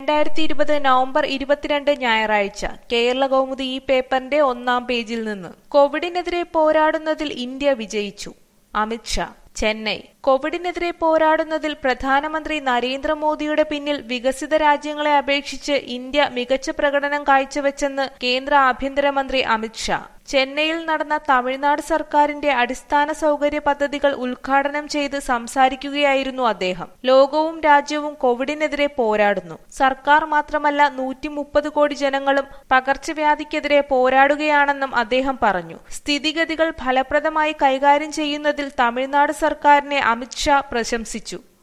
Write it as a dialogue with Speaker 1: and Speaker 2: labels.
Speaker 1: രണ്ടായിരത്തി ഇരുപത് നവംബർ ഇരുപത്തിരണ്ട് ഞായറാഴ്ച കേരള കൗമുദി ഈ പേപ്പറിന്റെ ഒന്നാം പേജിൽ നിന്ന് കോവിഡിനെതിരെ പോരാടുന്നതിൽ ഇന്ത്യ വിജയിച്ചു അമിത്ഷാ ചെന്നൈ കോവിഡിനെതിരെ പോരാടുന്നതിൽ പ്രധാനമന്ത്രി നരേന്ദ്രമോദിയുടെ പിന്നിൽ വികസിത രാജ്യങ്ങളെ അപേക്ഷിച്ച് ഇന്ത്യ മികച്ച പ്രകടനം കാഴ്ചവെച്ചെന്ന് കേന്ദ്ര ആഭ്യന്തരമന്ത്രി അമിത്ഷാ ചെന്നൈയിൽ നടന്ന തമിഴ്നാട് സർക്കാരിന്റെ അടിസ്ഥാന സൗകര്യ പദ്ധതികൾ ഉദ്ഘാടനം ചെയ്ത് സംസാരിക്കുകയായിരുന്നു അദ്ദേഹം ലോകവും രാജ്യവും കോവിഡിനെതിരെ പോരാടുന്നു സർക്കാർ മാത്രമല്ല നൂറ്റി മുപ്പത് കോടി ജനങ്ങളും പകർച്ചവ്യാധിക്കെതിരെ പോരാടുകയാണെന്നും അദ്ദേഹം പറഞ്ഞു സ്ഥിതിഗതികൾ ഫലപ്രദമായി കൈകാര്യം ചെയ്യുന്നതിൽ തമിഴ്നാട് സർക്കാരിനെ അമിത്ഷാ പ്രശംസിച്ചു